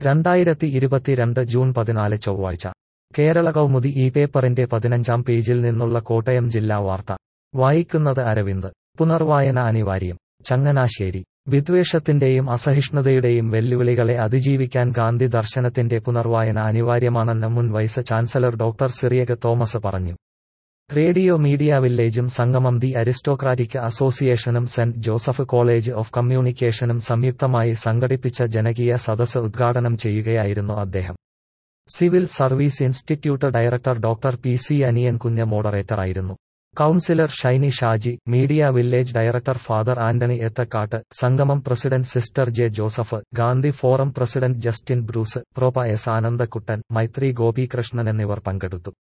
രണ്ടായിരത്തി ഇരുപത്തിരണ്ട് ജൂൺ പതിനാല് ചൊവ്വാഴ്ച കേരള കൗമുദി ഈ പേപ്പറിന്റെ പതിനഞ്ചാം പേജിൽ നിന്നുള്ള കോട്ടയം ജില്ലാ വാർത്ത വായിക്കുന്നത് അരവിന്ദ് പുനർവായന അനിവാര്യം ചങ്ങനാശ്ശേരി വിദ്വേഷത്തിന്റെയും അസഹിഷ്ണുതയുടെയും വെല്ലുവിളികളെ അതിജീവിക്കാൻ ഗാന്ധി ദർശനത്തിന്റെ പുനർവായന അനിവാര്യമാണെന്ന് മുൻ vice chancellor doctor Cyriac Thomas പറഞ്ഞു റേഡിയോ മീഡിയ വില്ലേജും സംഗമം ദി അരിസ്റ്റോക്രാറ്റിക് അസോസിയേഷനും സെന്റ് ജോസഫ് കോളേജ് ഓഫ് കമ്മ്യൂണിക്കേഷനും സംയുക്തമായി സംഘടിപ്പിച്ച ജനകീയ സദസ് ഉദ്ഘാടനം ചെയ്യുകയായിരുന്നു അദ്ദേഹം civil service institute director doctor P C Aniyan Kunju മോഡറേറ്ററായിരുന്നു councillor Shiny Shaji media village director father Antony Ethakkatt Sangamam president sister J Joseph Gandhi forum president Justin Bruce പ്രൊപ എസ് ആനന്ദക്കുട്ടൻ മൈത്രി ഗോപികൃഷ്ണൻ എന്നിവർ പങ്കെടുത്തു